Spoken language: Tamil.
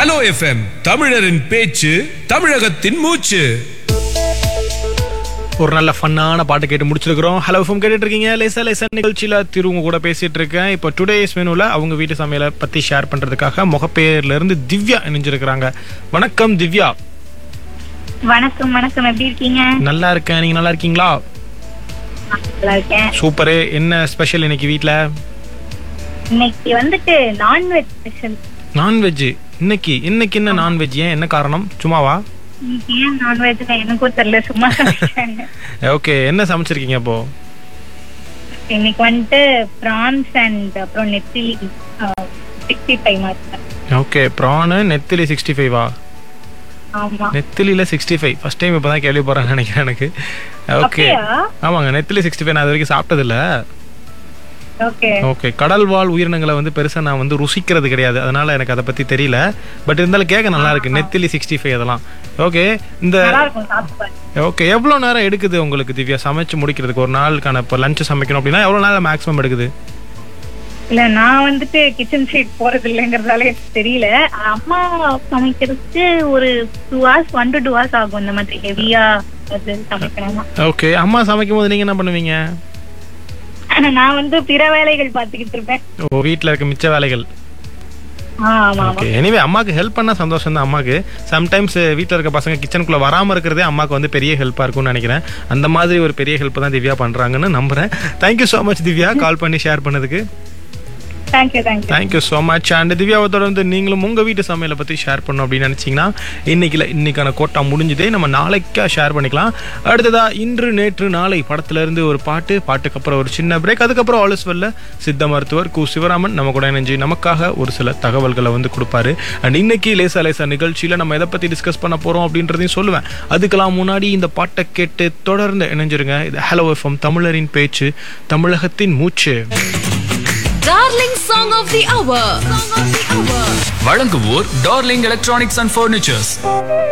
ஹலோ எஃப்எம் தமிழரின் பேச்சு தமிழகத்தின் மூச்சு ஒரு நல்ல ஃபன்னான பாட்டு கேட்டு முடிச்சிருக்கிறோம் ஹலோ ஃபோம் கேட்டுட்டு இருக்கீங்க லேசா லேசா நிகழ்ச்சியில் திரு உங்க கூட பேசிட்டு இருக்கேன் இப்போ டுடேஸ் மெனுவில் அவங்க வீட்டு சமையலை பற்றி ஷேர் பண்ணுறதுக்காக முகப்பேர்ல இருந்து திவ்யா இணைஞ்சிருக்கிறாங்க வணக்கம் திவ்யா வணக்கம் வணக்கம் எப்படி இருக்கீங்க நல்லா இருக்கேன் நீங்கள் நல்லா இருக்கீங்களா நல்லா இருக்கேன் சூப்பரு என்ன ஸ்பெஷல் இன்னைக்கு வீட்டில் இன்னைக்கு வந்துட்டு நான்வெஜ் ஸ்பெஷல் நான்வெஜ் இன்னைக்கு இன்னைக்கு என்ன நான்வெஜ் ஏன் என்ன காரணம் சும்மாவா இன்னைக்கு ஏன் நான்வெஜ் எனக்கும் தெரியல சும்மா சமைச்சேன் ஓகே என்ன சமைச்சிருக்கீங்க அப்போ இன்னைக்கு வந்துட்டு பிரான்ஸ் அண்ட் அப்புறம் நெத்திலி சிக்ஸ்டி ஃபைவ் மாத்தேன் ஓகே ப்ரானு நெத்திலி சிக்ஸ்டி ஃபைவா ஆமா நெத்திலியில் சிக்ஸ்டி ஃபைவ் ஃபஸ்ட் டைம் இப்போ தான் கேள்விப்படுறேன்னு நினைக்கிறேன் எனக்கு ஓகே அப்படியா ஆமாங்க நெத்திலி சிக்ஸ்டி ஃபைவ் நான் இது வரைக்கும் சாப்பிட்டதில்ல ஓகே ஓகே கடல் வாழ் உயிரினங்களை வந்து பெருசாக நான் வந்து ருசிக்கிறது கிடையாது அதனால எனக்கு அதை பற்றி தெரியல பட் இருந்தாலும் கேட்க நல்லா இருக்கு நெத்திலி சிக்ஸ்டி ஃபைவ் அதெல்லாம் ஓகே இந்த நல்லா இருக்கும் சாப்பிட்டு ஓகே எவ்வளோ நேரம் எடுக்குது உங்களுக்கு திவ்யா சமைச்சு முடிக்கிறதுக்கு ஒரு நாளுக்கான இப்போ லஞ்ச் சமைக்கணும் அப்படின்னா எவ்வளோ நேரம் மேக்ஸிமம் எடுக்குது இல்ல நான் வந்துட்டு கிச்சன் சைட் போறது இல்லைங்கிறதால எனக்கு தெரியல அம்மா சமைக்கிறதுக்கு ஒரு two hours one to two hours ஆகும் இந்த மாதிரி ஹெவியா அது சமைக்கணுமா ஓகே அம்மா சமைக்கும் போது நீங்கள் என்ன பண்ணுவீங்க நான் வந்து பிற வேலைகள் பார்த்துக்கிட்டு இருப்பேன் ஓ வீட்டில் இருக்க மிச்ச வேலைகள் ஆ, ஆமா ஆமா ஓகே எனிவே அம்மாக்கு ஹெல்ப் பண்ணா சந்தோஷம் தான் அம்மாக்கு சம்டைம்ஸ் வீட்டில் இருக்க பசங்க கிச்சனுக்குள்ள வராமல் இருக்கிறதே அம்மாக்கு வந்து பெரிய ஹெல்ப்பாக இருக்கும்னு நினைக்கிறேன் அந்த மாதிரி ஒரு பெரிய ஹெல்ப் தான் திவ்யா பண்ணுறாங்கன்னு நம்புறேன் thank you so much Divya call பண்ணி ஷேர் பண்ணதுக்கு thank you thank you thank you so much and திவ்யாவை தொடர்ந்து நீங்களும் உங்கள் வீட்டு சமையலை பற்றி ஷேர் பண்ணணும் அப்படின்னு நினச்சிங்கன்னா இன்னைக்குல இன்னைக்கான கோட்டா முடிஞ்சுதே நம்ம நாளைக்கா ஷேர் பண்ணிக்கலாம் அடுத்ததா இன்று நேற்று நாளை படத்துல இருந்து ஒரு பாட்டு பாட்டுக்கு அப்புறம் ஒரு சின்ன பிரேக் அதுக்கப்புறம் ஆலஸ்வல்ல சித்த மருத்துவர் கு சிவராமன் நம்ம கூட இணைஞ்சு நமக்காக ஒரு சில தகவல்களை வந்து கொடுப்பாரு அண்ட் இன்னைக்கு லேசா லேசா நிகழ்ச்சியில் நம்ம எதை பற்றி டிஸ்கஸ் பண்ண போகிறோம் அப்படின்றதையும் சொல்லுவேன் அதுக்கெல்லாம் முன்னாடி இந்த பாட்டை கேட்டு தொடர்ந்து இணைஞ்சிருங்க இது ஹலோ எஃப்எம் தமிழரின் பேச்சு தமிழகத்தின் மூச்சு Darling Song of the Hour. வழங்குவோர் டார்லிங் எலக்ட்ரானிக்ஸ் அண்ட் ஃபர்னிச்சர்ஸ்